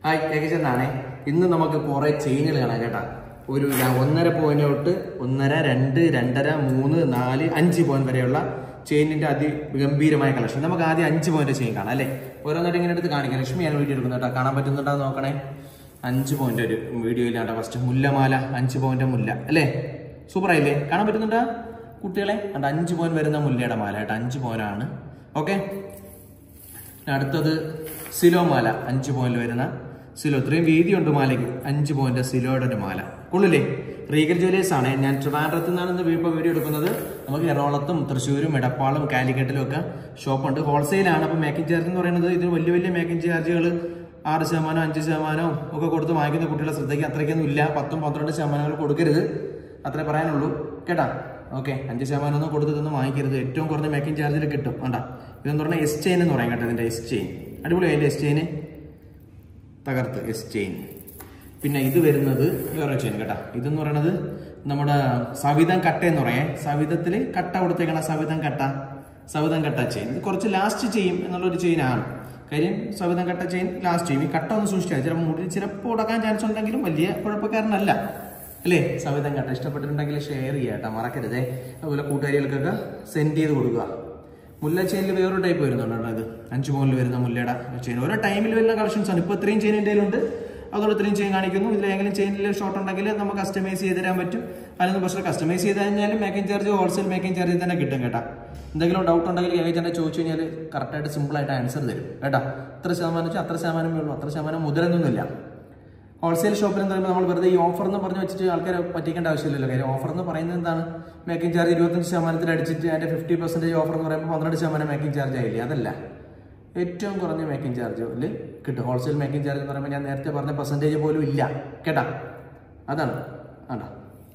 hi കേക്കിച്ചെന്നാണേ ഇന്ന് നമുക്ക് കുറെ ചെയിനുകൾ കാണാം കേട്ടാ ഒരു ര- ഒന്നര പോയിന്റ് തൊട്ട് ഒന്നര രണ്ട് രണ്ടര മൂന്ന് നാല് അഞ്ച് പോയിന്റ് വരെയുള്ള ചെയിനിന്റെ അതിഗംഭീരമായ കളക്ഷൻ നമുക്ക് ആദ്യം അഞ്ച് പോയിന്റ് ചെയിൻ കാണാം അല്ലേ ഓരോന്നിട്ട് ഇങ്ങനെ എടുത്ത് കാണിക്കാം ലക്ഷ്മി ഞാൻ വീഡിയോ എടുക്കുന്നു കേട്ടോ കാണാൻ പറ്റുന്നുണ്ടോ എന്ന് നോക്കണേ അഞ്ച് പോയിന്റ് ഒരു വീഡിയോയിലാണ് ഫസ്റ്റ് മുല്ലമാല അഞ്ച് പോയിന്റ് മുല്ല അല്ലേ സൂപ്പർ ആയില്ലേ കാണാൻ പറ്റുന്നുണ്ടോ കുട്ടികളെ കണ്ട അഞ്ച് പോയിന്റ് വരുന്ന മുല്ലയുടെ മാല കേട്ടോ അഞ്ച് പോയിന്റ് ആണ് ഓക്കെ അടുത്തത് സിലോ മാല അഞ്ച് പോയിന്റ് വരുന്ന സിലോ ഇത്രയും വീതിയുണ്ട് മാലയ്ക്ക് അഞ്ച് പോയിന്റ് സിലോയുടെ ഒരു മാല കൊള്ളില്ലേ റീഗൽ ജ്വല്ലേഴ്സ് ആണ് ഞാൻ ട്രിവാൻഡ്രത്ത് നിന്നാണ് ഇന്ന് ഇപ്പോൾ വീഡിയോ എടുക്കുന്നത് നമുക്ക് എറണാകുളത്തും തൃശ്ശൂരും എടപ്പാളും കാലിക്കറ്റിലും ഒക്കെ ഷോപ്പുണ്ട് ഹോൾസെയിലാണ് അപ്പോൾ മേക്കിംഗ് ചാർജ് എന്ന് പറയുന്നത് ഇത് വലിയ വലിയ മേക്കിംഗ് ചാർജുകൾ ആറ് ശതമാനം അഞ്ച് ശതമാനവും ഒക്കെ കൊടുത്ത് വാങ്ങിക്കുന്ന കുട്ടികളെ ശ്രദ്ധയ്ക്ക് അത്രയ്ക്കൊന്നും ഇല്ല പത്തും പന്ത്രണ്ട് ശതമാനങ്ങൾ കൊടുക്കരുത് അത്രേ പറയാനുള്ളൂ കേട്ടാ ഓക്കെ അഞ്ച് ശതമാനം ഒന്നും കൊടുത്ത് ഇതൊന്നും വാങ്ങിക്കരുത് ഏറ്റവും കുറഞ്ഞ മേക്കിംഗ് ചാർജിൽ കിട്ടും വേണ്ട ഇതെന്ന് പറഞ്ഞാൽ എസ് ചെയിൻ എന്ന് പറയാം കേട്ടോ ഇതിന്റെ എസ് ചെയിൻ അടിപൊളി അതിന്റെ എസ് ചെയിന് തകർത്ത് എസ് ചെയിൻ പിന്നെ ഇത് വരുന്നത് വേറെ ചെയിൻ കേട്ടോ ഇതെന്ന് പറയുന്നത് നമ്മുടെ സവിതം കട്ട എന്ന് പറയേ സവിതത്തിൽ കട്ട കൊടുത്തേക്കണ സവിതം കട്ട സവിതം കട്ട ചെയിൻ ഇത് കുറച്ച് ലാസ്റ്റ് ചെയ്യും എന്നുള്ളൊരു ചെയിനാണ് കാര്യം സവിതം കട്ട ചെയിൻ ലാസ്റ്റ് ചെയ്യും ഈ കട്ട ഒന്ന് സൂക്ഷിച്ചാൽ ചിലപ്പോൾ മുടി ചിലപ്പോൾ ഉടക്കാൻ ചാൻസ് ഉണ്ടെങ്കിലും വലിയ കുഴപ്പക്കാരനല്ല അല്ലേ സവിതം കട്ട ഇഷ്ടപ്പെട്ടിട്ടുണ്ടെങ്കിൽ ഷെയർ ചെയ്യുക കേട്ടോ മറക്കരുതേ അതുപോലെ കൂട്ടുകാരികൾക്കൊക്കെ സെൻഡ് ചെയ്ത് കൊടുക്കുക മുല്ല ചെയിനിൽ വേറൊരു ടൈപ്പ് വരുന്നുണ്ട് കേട്ടോ ഇത് അഞ്ച് പൗണ്ടിൽ വരുന്ന മുല്ലയുടെ ചെയിൻ ഓരോ ടൈമിൽ വരുന്ന കളക്ഷൻസ് ആണ് ഇപ്പോൾ ഇത്രയും ചെയിൻ എൻ്റെ കയ്യിലുണ്ട് അതുകൊണ്ട് ഇത്രയും ചെയിൻ കാണിക്കുന്നു ഇതിൽ ഏതെങ്കിലും ചെയിനിൽ ഷോർട്ട് ഉണ്ടെങ്കിൽ നമുക്ക് കസ്റ്റമൈസ് ചെയ്ത് തരാൻ പറ്റും അല്ലെങ്കിൽ പക്ഷേ കസ്റ്റമൈസ് ചെയ്ത് കഴിഞ്ഞാൽ മേക്കിംഗ് ചാർജ് ഹോൾസെയിൽ മേക്കിംഗ് ചാർജിൽ തന്നെ കിട്ടും കേട്ടോ എന്തെങ്കിലും ഡൗട്ട് ഉണ്ടെങ്കിൽ ഏജന്റ് ചോദിച്ചു കഴിഞ്ഞാൽ കറക്റ്റായിട്ട് സിമ്പിളായിട്ട് ആൻസർ തരും കേട്ടോ ഇത്ര ശതമാനം വെച്ചാൽ അത്ര ശതമാനമേ ഉള്ളൂ അത്ര ശതമാനം മുതലൊന്നുമില്ല ഹോൾസെയിൽ ഷോപ്പിൽ എന്ന് പറയുമ്പോൾ നമ്മൾ വെറുതെ ഈ ഓഫർ എന്ന് പറഞ്ഞ് വെച്ചിട്ട് ആൾക്കാരെ പറ്റിക്കേണ്ട ആവശ്യമില്ലല്ലോ കാര്യം ഓഫർ എന്ന് പറയുന്നത് എന്താണ് മേക്കിംഗ് ചാർജ് ഇരുപത്തഞ്ച് ശതമാനത്തിൽ അടിച്ചിട്ട് അതിന്റെ ഫിഫ്റ്റി പെർസെൻറ്റേജ് ഓഫർ എന്ന് പറയുമ്പോൾ പന്ത്രണ്ട് ശതമാനം മേക്കിംഗ് ചാർജ് ആയില്ലേ അതല്ല ഏറ്റവും കുറഞ്ഞ മേക്കിംഗ് ചാർജിൽ കിട്ടും ഹോൾസെയിൽ മേക്കിംഗ് ചാർജ് എന്ന് പറയുമ്പോൾ ഞാൻ നേരത്തെ പറഞ്ഞ പെർസെൻറ്റേജ് പോലും ഇല്ല കേട്ടാ അതാണ് ആണ്ടാ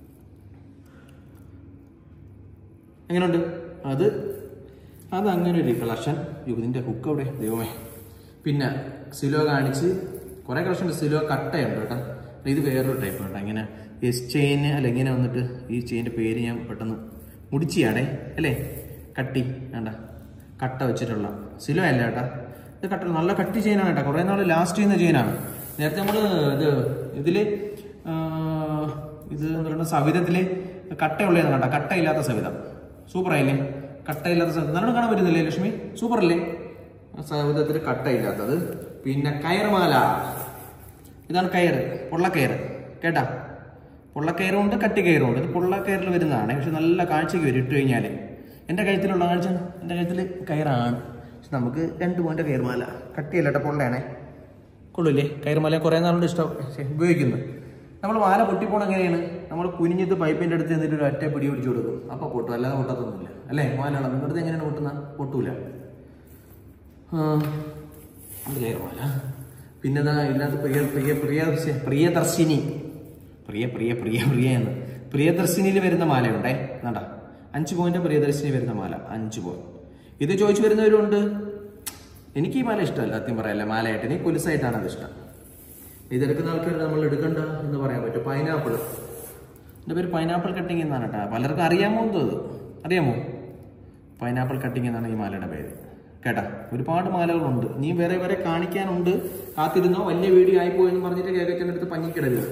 എങ്ങനെയുണ്ട് അത് അത് അങ്ങനെ ഒരു കളക്ഷൻ ഇതിന്റെ ഹുക്ക് അവിടെ ദൈവമേ പിന്നെ സിലോ കാണിച്ച് കുറെ കളക്ഷൻ ഉണ്ട് സിലോ കട്ടയുണ്ട് കേട്ടോ ഇത് വേറൊരു ടൈപ്പ് കേട്ടോ ഇങ്ങനെ എസ് ചെയിൻ അല്ല ഇങ്ങനെ വന്നിട്ട് ഈ ചെയിൻ്റെ പേര് ഞാൻ പെട്ടെന്ന് മുടിച്ചിയാടേ അല്ലേ കട്ടി വേണ്ട കട്ട വെച്ചിട്ടുള്ള സിലോ അല്ല കേട്ടാ ഇത് കട്ട നല്ല കട്ടി ചെയിനാണ് കേട്ടോ കുറേ നാൾ ലാസ്റ്റ് ചെയ്യുന്ന ചെയിനാണ് നേരത്തെ നമ്മൾ ഇത് ഇതില് ആ, ഇത് എന്ന് പറയുന്നത് സവിധത്തില് കട്ടയുള്ളതെന്ന് കണ്ട കട്ടയില്ലാത്ത സവിധം സൂപ്പർ ആയില്ലേ കട്ടയില്ലാത്ത സവിധം നല്ലോണം കാണാൻ പറ്റുന്നില്ലേ ലക്ഷ്മി സൂപ്പർ അല്ലേ സവിധത്തിൽ കട്ടയില്ലാത്തത് പിന്നെ കയറുമാല ഇതാണ് കയറ് പൊള്ളക്കയറ് കേട്ടാ പൊള്ളക്കയറും ഉണ്ട് കട്ടി കയറും ഉണ്ട് ഇത് പൊള്ളക്കയറിൽ വരുന്നതാണ് പക്ഷെ നല്ല കാഴ്ചയ്ക്ക് വരും ഇട്ട് കഴിഞ്ഞാൽ എൻ്റെ കഴുത്തിലുള്ള കാഴ്ച എൻ്റെ കഴുത്തിൽ കയറാണ് പക്ഷെ നമുക്ക് രണ്ട് പോയിന്റ് കയറുമാല കട്ടിയല്ല കേട്ടോ പൊള്ളയാണേ കൊള്ളില്ലേ കയറുമാല കുറേ നാളുകൊണ്ട് ഇഷ്ടം ശ്ശെ, ഉപയോഗിക്കുന്നു നമ്മൾ മാല പൊട്ടിപ്പോണ എങ്ങനെയാണ് നമ്മൾ കുനിഞ്ഞിട്ട് പൈപ്പിൻ്റെ അടുത്ത് എന്നിട്ട് ഒരു ഒറ്റ പിടി പിടിച്ചു കൊടുക്കും അപ്പോൾ പൊട്ടും അല്ലാതെ പൊട്ടത്തൊന്നുമില്ല അല്ലേ മാലയാണ് നിങ്ങളുടെ എങ്ങനെയാണ് പൊട്ടുന്ന പൊട്ടൂല ആ, അത് കയറുമാല പിന്നെ ദാ ഇല്ലാത്ത പ്രിയ പ്രിയ പ്രിയ ശ്ശെ, പ്രിയദർശിനി പ്രിയ പ്രിയ പ്രിയ പ്രിയ എന്ന് പ്രിയദർശിനിയിൽ വരുന്ന മാലയുണ്ടേ നണ്ട അഞ്ച് പോയിന്റ് പ്രിയദർശിനി വരുന്ന മാല അഞ്ച് പോയിന്റ് ഇത് ചോദിച്ചു വരുന്നവരുണ്ട് എനിക്ക് ഈ മാല ഇഷ്ടമല്ല സത്യം പറയല്ല മാലയായിട്ട് എനിക്ക് കുലുസായിട്ടാണ് അത് ഇഷ്ടം ഇതെടുക്കുന്ന ആൾക്കാർ നമ്മൾ എടുക്കണ്ട എന്ന് പറയാൻ പറ്റും പൈനാപ്പിൾ എൻ്റെ പേര് പൈനാപ്പിൾ കട്ടിങ് എന്നാണ് കേട്ടോ പലർക്കും അറിയാമോ എന്ന് തോന്നുന്നു അറിയാമോ പൈനാപ്പിൾ കട്ടിങ് എന്നാണ് ഈ മാലയുടെ പേര് കേട്ടാ ഒരുപാട് മാലകളുണ്ട് നീ വേറെ വേറെ കാണിക്കാനുണ്ട് കാത്തിരുന്നോ വലിയ വീഡിയോ ആയിപ്പോയി എന്ന് പറഞ്ഞിട്ട് കേക്കച്ചൻ്റെ അടുത്ത് പഞ്ഞിക്കിടരുത്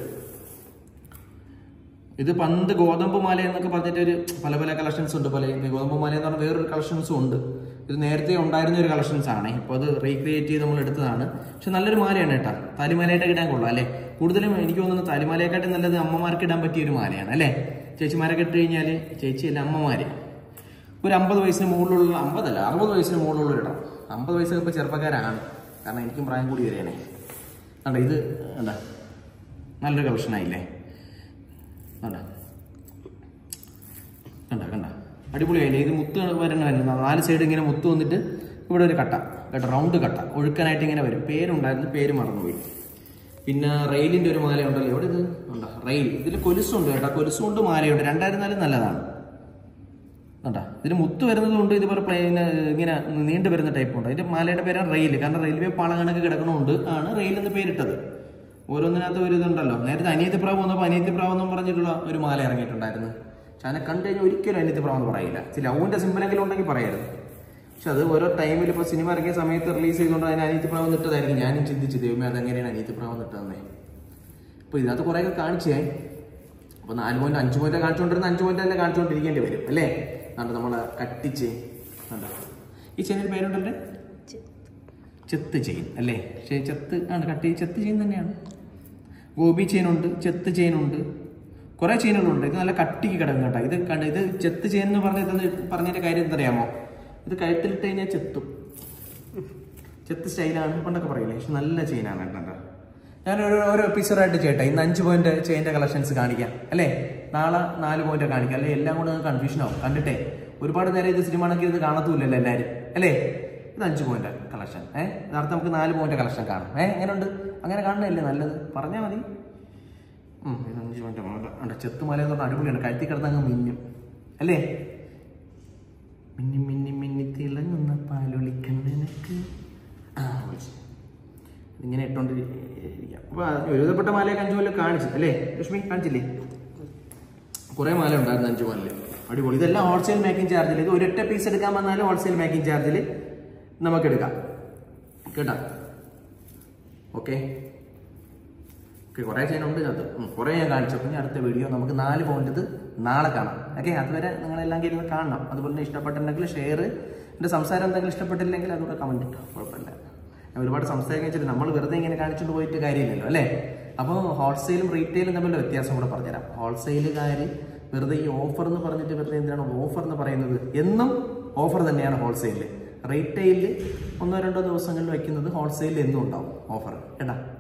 ഇത് പണ്ട് ഗോതമ്പ് മാല എന്നൊക്കെ പറഞ്ഞിട്ട് ഒരു പല പല കളക്ഷൻസ് ഉണ്ട് പല ഈ ഗോതമ്പ് മാല എന്ന് പറഞ്ഞ വേറൊരു കളക്ഷൻസും ഉണ്ട് ഇത് നേരത്തെ ഉണ്ടായിരുന്ന ഒരു കളക്ഷൻസ് ആണ് ഇപ്പോൾ അത് റീക്രിയേറ്റ് ചെയ്ത് നമ്മൾ എടുത്തതാണ് പക്ഷെ നല്ലൊരു മാലയാണ് കേട്ടാ താലിമാലയായിട്ട് ഇടാൻ കൊള്ളാം അല്ലേ കൂടുതലും എനിക്ക് തോന്നുന്നു താലിമാലയെക്കാട്ടും നല്ലത് അമ്മമാർക്ക് ഇടാൻ പറ്റിയ ഒരു മാലയാണ് അല്ലേ ചേച്ചിമാരൊക്കെ ഇട്ട് കഴിഞ്ഞാൽ ചേച്ചിയല്ല അമ്മമാര് ഒരു അമ്പത് വയസ്സിന് മുകളിലുള്ള അമ്പതല്ല അറുപത് വയസ്സിന് മുകളിലുള്ള ഇടം അമ്പത് വയസ്സൊക്കെ ഇപ്പോൾ ചെറുപ്പക്കാരാണ് കാരണം എനിക്കും പ്രായം കൂടി വരികയാണേ കണ്ട ഇത് എന്താ നല്ലൊരു കളക്ഷൻ ആയില്ലേ കണ്ട കണ്ട കണ്ട അടിപൊളിയായില്ലേ ഇത് മുത്ത് വരണ വരുന്ന നാല് സൈഡ് ഇങ്ങനെ മുത്ത് വന്നിട്ട് ഇവിടെ ഒരു കട്ട കേട്ടോ റൗണ്ട് കട്ട ഒഴുക്കാനായിട്ട് ഇങ്ങനെ വരും പേരുണ്ടായിരുന്നു പേര് മറന്നുപോയി പിന്നെ റെയിലിന്റെ ഒരു മാല ഉണ്ടല്ലോ എവിടെ ഇത് ഉണ്ടോ റെയിൽ ഇതിൽ കൊലുസുണ്ട് കേട്ടോ കൊലുസുണ്ട് മാലയുണ്ട് രണ്ടായിരുന്നാലും നല്ലതാണ് കണ്ടാ ഇതിന് മുത്ത് വരുന്നതുകൊണ്ട് ഇതുപോലെ പ്ലെയിൻ ഇങ്ങനെ നീണ്ടു വരുന്ന ടൈപ്പ് ഉണ്ട് അതിന്റെ മാലയുടെ പേരാണ് റെയിൽ കാരണം റെയിൽവേ പാള കണക്ക് കിടക്കണോണ്ട് ആണ് റെയിൽ എന്ന് പേരിട്ടത് ഓരോന്നിനകത്ത് ഒരു ഇതുണ്ടല്ലോ നേരത്തെ അനിയത്തിപ്രാവ് വന്നപ്പോൾ അനിയത്തിപ്രാവ് എന്നും പറഞ്ഞിട്ടുള്ള ഒരു മാല ഇറങ്ങിയിട്ടുണ്ടായിരുന്നു പക്ഷെ അതിനെ കണ്ടു കഴിഞ്ഞാൽ ഒരിക്കലും അനിയത്തിപ്രാവ് എന്ന് പറയില്ല ചില ലൗവിന്റെ സിമ്പിളെങ്കിലും ഉണ്ടെങ്കിൽ പറയരുത് പക്ഷെ അത് ഓരോ ടൈമിൽ ഇപ്പോൾ സിനിമ ഇറങ്ങിയ സമയത്ത് റിലീസ് ചെയ്തുകൊണ്ട് അതിന് അനീതിപ്രാവം ഇട്ടതായിരിക്കും ഞാനും ചിന്തിച്ചു ദൈവമേ അതെങ്ങനെയാണ് അനീതിപ്രാവം ഇട്ടതെന്നേ അപ്പോൾ ഇതിനകത്ത് കുറേയൊക്കെ കാണിച്ചേ അപ്പോൾ നാല് പോയിന്റ് അഞ്ച് പോയിന്റ് കാണിച്ചുകൊണ്ടിരുന്ന അഞ്ച് പോയിന്റ് തന്നെ കാണിച്ചുകൊണ്ടിരിക്കേണ്ടി വരും അല്ലേ അതുകൊണ്ട് നമ്മൾ കട്ടിച്ച് കണ്ടോ ഈ ചെയിനിന് പേരുണ്ടല്ലേ ചെത്ത് ചെയിൻ അല്ലേ പക്ഷേ ചെത്ത് ആണ് കട്ടി ചെത്ത് ചെയിൻ തന്നെയാണ് ഗോപി ചെയിനുണ്ട് ചെത്ത് ചെയിനുണ്ട് കുറേ ചെയിനുകളുണ്ട് ഇത് നല്ല കട്ടിക്ക് കിടക്കും കേട്ടോ ഇത് കണ്ട ഇത് ചെത്ത് ചെയിൻ എന്ന് പറഞ്ഞത് പറഞ്ഞതിന്റെ കാര്യം എന്തറിയാമോ ഇത് കഴുത്തിലിട്ട് കഴിഞ്ഞാൽ ചെത്തും ചെത്ത് സ്റ്റൈലാണ് പണ്ടൊക്കെ പറയില്ലേ പക്ഷെ നല്ല ചെയിനാണ് കേട്ടോ ഞാൻ ഒരു ഓരോ എപ്പിസോഡായിട്ട് ചേട്ടാ ഇന്ന് അഞ്ച് പോയിന്റ് ചെയിൻ്റെ കളക്ഷൻസ് കാണിക്കാം അല്ലേ നാളെ നാല് പോയിന്റ് കാണിക്കാം അല്ലെ എല്ലാം കൂടെ കൺഫ്യൂഷൻ ആവും കണ്ടിട്ടേ ഒരുപാട് നേരം ഇത് സിനിമ ആണെങ്കിൽ ഇത് കാണത്തൂല്ലല്ലോ എല്ലാവരും അല്ലേ ഇത് അഞ്ച് പോയിന്റ് കളക്ഷൻ ഏഹ് നേരത്തെ നമുക്ക് നാല് പോയിന്റ് കളക്ഷൻ കാണാം ഏഹ് എങ്ങനെയുണ്ട് അങ്ങനെ കാണണല്ലേ നല്ലത് പറഞ്ഞാൽ മതി ഉം, ഇത് അഞ്ച് പോയിന്റ് ഉണ്ട് ചെത്തുമല എന്ന് പറഞ്ഞാൽ അടിപൊളിയാണ് കഴുത്തി കിടന്നങ്ങ് മിന്നും അല്ലേ മിന്നി മിന്നി മിന്നി തിളങ്ങുന്ന പാലൊളിക്കണ്ണനക്ക് ആ വിളിച്ചു ഇങ്ങനെ ഇട്ടോണ്ട് ഇരിക്കാം അപ്പൊ എഴുതപ്പെട്ട മാലയൊക്കെ അഞ്ചു കൊല്ലം കാണിച്ചു അല്ലേ ലക്ഷ്മി കാണിച്ചില്ലേ കുറെ മാല ഉണ്ടായിരുന്നു അഞ്ചു കൊല്ലം അടിപൊളി ഇതെല്ലാം ഹോൾസെയിൽ മേക്കിംഗ് ചാർജിൽ ഇത് ഒരൊറ്റ പീസ് എടുക്കാൻ വന്നാലും ഹോൾസെയിൽ മേക്കിംഗ് ചാർജിൽ നമുക്ക് എടുക്കാം കേട്ടാ ഓക്കെ ഓക്കെ കുറേ ചെയ്യാനുണ്ട് അത് കുറേ ഞാൻ കാണിച്ചു പിന്നെ അടുത്ത വീഡിയോ നമുക്ക് നാല് പോയിന്റ് ഇത് നാളെ കാണാം ഓക്കെ അതുവരെ നിങ്ങളെല്ലാം ഇരുന്ന് കാണണം അതുപോലെ തന്നെ ഇഷ്ടപ്പെട്ടിട്ടുണ്ടെങ്കിൽ ഷെയർ എൻ്റെ സംസാരം എന്തെങ്കിലും ഇഷ്ടപ്പെട്ടില്ലെങ്കിൽ അതുകൂടെ കമൻറ്റ് ഇട്ടോ കുഴപ്പമില്ല ഞാൻ ഒരുപാട് സംസാരിക്കാൻ വെച്ചിട്ട് നമ്മൾ വെറുതെ ഇങ്ങനെ കാണിച്ചുകൊണ്ട് പോയിട്ട് കാര്യമില്ലല്ലോ അല്ലേ അപ്പോൾ ഹോൾസെയിലും റീറ്റെയിലും തമ്മിലുള്ള വ്യത്യാസം കൂടെ പറഞ്ഞുതരാം ഹോൾസെയിലുകാർ വെറുതെ ഈ ഓഫർ എന്ന് പറഞ്ഞിട്ട് വെറുതെ എന്തിനാണ് ഓഫർ എന്ന് പറയുന്നത് എന്നും ഓഫർ തന്നെയാണ് ഹോൾസെയിലിൽ റീറ്റെയിലിൽ ഒന്നോ രണ്ടോ ദിവസങ്ങളിൽ വെക്കുന്നത് ഹോൾസെയിലിൽ എന്നും ഉണ്ടാവും ഓഫർ കേട്ടാ